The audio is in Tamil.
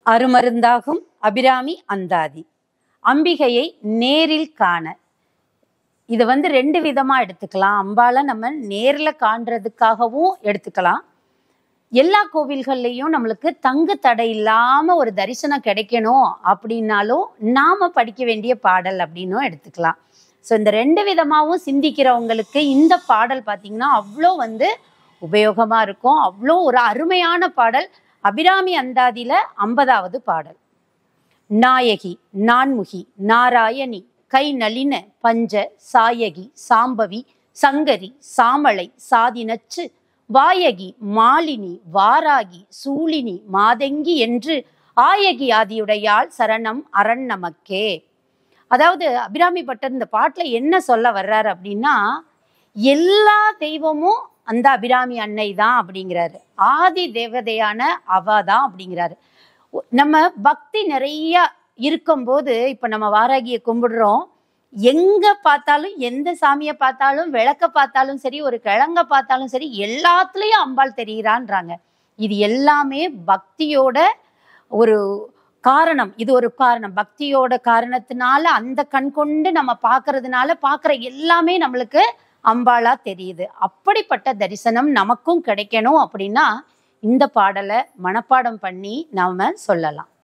அருமருந்தாகும் அபிராமி அந்தாதி அம்பிகையை நேரில் காண இது வந்து ரெண்டு விதமா எடுத்துக்கலாம் அம்பால நம்ம நேர்ல காண்றதுக்காகவும் எடுத்துக்கலாம் எல்லா கோவில்கள்லையும் நம்மளுக்கு தங்கு தடை இல்லாம ஒரு தரிசனம் கிடைக்கணும் அப்படின்னாலும் நாம படிக்க வேண்டிய பாடல் அப்படின்னும் எடுத்துக்கலாம் ஸோ இந்த ரெண்டு விதமாகவும் சிந்திக்கிறவங்களுக்கு இந்த பாடல் பார்த்தீங்கன்னா அவ்வளோ வந்து உபயோகமா இருக்கும் அவ்வளோ ஒரு அருமையான பாடல் அபிராமி அந்தாதியில ஐம்பதாவது பாடல் நாயகி நான்முகி நாராயணி கை நளின பஞ்ச சாயகி சாம்பவி சங்கரி சாமளை சாதினச்சு வாயகி மாலினி வாராகி சூலினி மாதங்கி என்று ஆயகி ஆதியுடையாள் சரணம் அரண் நமக்கே அதாவது அபிராமி பட்டர் இந்த பாட்டுல என்ன சொல்ல வர்றாரு அப்படின்னா எல்லா தெய்வமும் அந்த அபிராமி அன்னை தான் அப்படிங்கிறாரு ஆதி தேவதையான அவ தான் அப்படிங்கிறாரு ஒ- நம்ம பக்தி நிறைய இருக்கும்போது இப்ப நம்ம வாராகியை கும்பிடுறோம் எங்க பார்த்தாலும் எந்த சாமியை பார்த்தாலும் விளக்க பார்த்தாலும் சரி ஒரு கிழங்க பார்த்தாலும் சரி எல்லாத்துலயும் அம்பாள் தெரிகிறான்றாங்க இது எல்லாமே பக்தியோட ஒரு காரணம் இது ஒரு காரணம் பக்தியோட காரணத்தினால அந்த கண் கொண்டு நம்ம பார்க்கறதுனால பார்க்குற எல்லாமே நம்மளுக்கு அம்பாளா தெரியுது அப்படிப்பட்ட தரிசனம் நமக்கும் கிடைக்கணும் அப்படின்னா இந்த பாடலை மனப்பாடம் பண்ணி நாம சொல்லலாம்